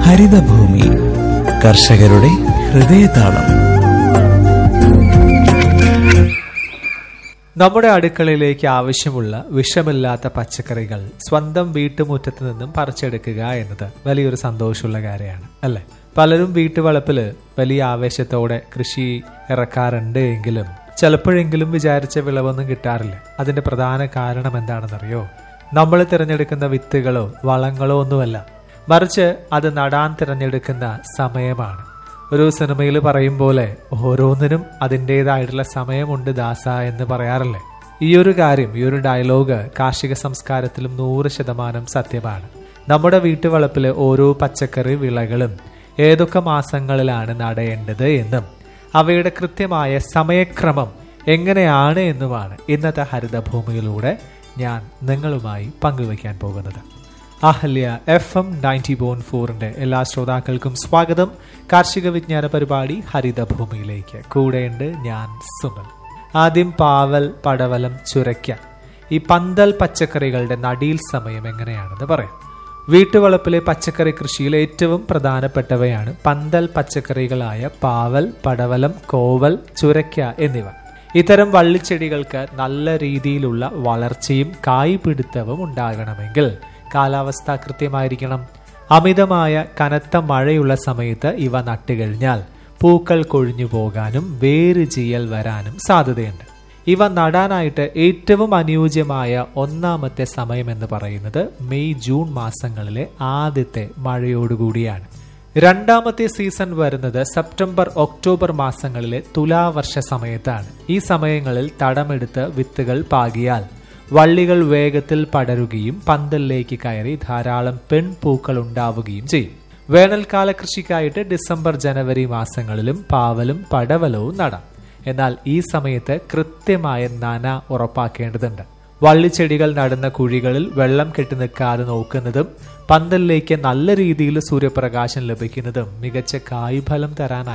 ഹരിതഭൂമി കർഷകരുടെ ഹൃദയതാളം നമ്മുടെ അടുക്കളയിലേക്ക് ആവശ്യമുള്ള വിഷമില്ലാത്ത പച്ചക്കറികൾ സ്വന്തം വീട്ടുമുറ്റത്ത് നിന്നും പറിച്ചെടുക്കുക എന്നത് വലിയൊരു സന്തോഷമുള്ള കാര്യമാണ് അല്ലെ പലരും വീട്ടുവളപ്പില് വലിയ ആവേശത്തോടെ കൃഷി ഇറക്കാറുണ്ട് എങ്കിലും ചിലപ്പോഴെങ്കിലും വിചാരിച്ച വിളവൊന്നും കിട്ടാറില്ല അതിന്റെ പ്രധാന കാരണം എന്താണെന്നറിയോ നമ്മൾ തിരഞ്ഞെടുക്കുന്ന വിത്തുകളോ വളങ്ങളോ ഒന്നുമല്ല മറിച്ച് അത് നടാൻ തിരഞ്ഞെടുക്കുന്ന സമയമാണ് ഒരു സിനിമയിൽ പറയും പോലെ ഓരോന്നിനും അതിൻ്റെതായിട്ടുള്ള സമയമുണ്ട് ദാസ എന്ന് പറയാറില്ലേ ഈ ഒരു കാര്യം ഈ ഒരു ഡയലോഗ് കാർഷിക സംസ്കാരത്തിലും നൂറ് ശതമാനം സത്യമാണ് നമ്മുടെ വീട്ടുവളപ്പിലെ ഓരോ പച്ചക്കറി വിളകളും ഏതൊക്കെ മാസങ്ങളിലാണ് നടേണ്ടത് എന്നും അവയുടെ കൃത്യമായ സമയക്രമം എങ്ങനെയാണ് എന്നുമാണ് ഇന്നത്തെ ഹരിതഭൂമിയിലൂടെ ഞാൻ നിങ്ങളുമായി പങ്കുവയ്ക്കാൻ പോകുന്നത് Ahalya F M ninety point ഫോറിന്റെ എല്ലാ ശ്രോതാക്കൾക്കും സ്വാഗതം കാർഷിക വിജ്ഞാന പരിപാടി ഹരിതഭൂമിയിലേക്ക് കൂടെയുണ്ട് ഞാൻ സുമൽ ആദ്യം പാവൽ പടവലം ചുരയ്ക്ക ഈ പന്തൽ പച്ചക്കറികളുടെ നടീൽ സമയം എങ്ങനെയാണെന്ന് പറയാം വീട്ടുവളപ്പിലെ പച്ചക്കറി കൃഷിയിൽ ഏറ്റവും പ്രധാനപ്പെട്ടവയാണ് പന്തൽ പച്ചക്കറികളായ പാവൽ പടവലം കോവൽ ചുരയ്ക്ക എന്നിവ ഇത്തരം വള്ളിച്ചെടികൾക്ക് നല്ല രീതിയിലുള്ള വളർച്ചയും കായ്പിടുത്തവും ഉണ്ടാകണമെങ്കിൽ കാലാവസ്ഥ കൃത്യമായിരിക്കണം അമിതമായ കനത്ത മഴയുള്ള സമയത്ത് ഇവ നട്ടുകഴിഞ്ഞാൽ പൂക്കൾ കൊഴിഞ്ഞു പോകാനും വേര് ചീയൽ വരാനും സാധ്യതയുണ്ട് ഇവ നടാനായിട്ട് ഏറ്റവും അനുയോജ്യമായ ഒന്നാമത്തെ സമയം എന്ന് പറയുന്നത് മെയ് ജൂൺ മാസങ്ങളിലെ ആദ്യത്തെ മഴയോടുകൂടിയാണ് രണ്ടാമത്തെ സീസൺ വരുന്നത് സെപ്റ്റംബർ ഒക്ടോബർ മാസങ്ങളിലെ തുലാവർഷ സമയത്താണ് ഈ സമയങ്ങളിൽ തടമെടുത്ത് വിത്തുകൾ പാകിയാൽ വള്ളികൾ വേഗത്തിൽ പടരുകയും പന്തലിലേക്ക് കയറി ധാരാളം പെൺപൂക്കൾ ഉണ്ടാവുകയും ചെയ്യും വേനൽക്കാല കൃഷിക്കായിട്ട് ഡിസംബർ ജനുവരി മാസങ്ങളിലും പാവലും പടവലവും നടാം എന്നാൽ ഈ സമയത്ത് കൃത്യമായ നന ഉറപ്പാക്കേണ്ടതുണ്ട് വള്ളിച്ചെടികൾ നടുന്ന കുഴികളിൽ വെള്ളം കെട്ടി നിൽക്കാതെ നോക്കുന്നതും പന്തലിലേക്ക് നല്ല രീതിയിൽ സൂര്യപ്രകാശം ലഭിക്കുന്നതും മികച്ച കായ്ഫലം തരാനായി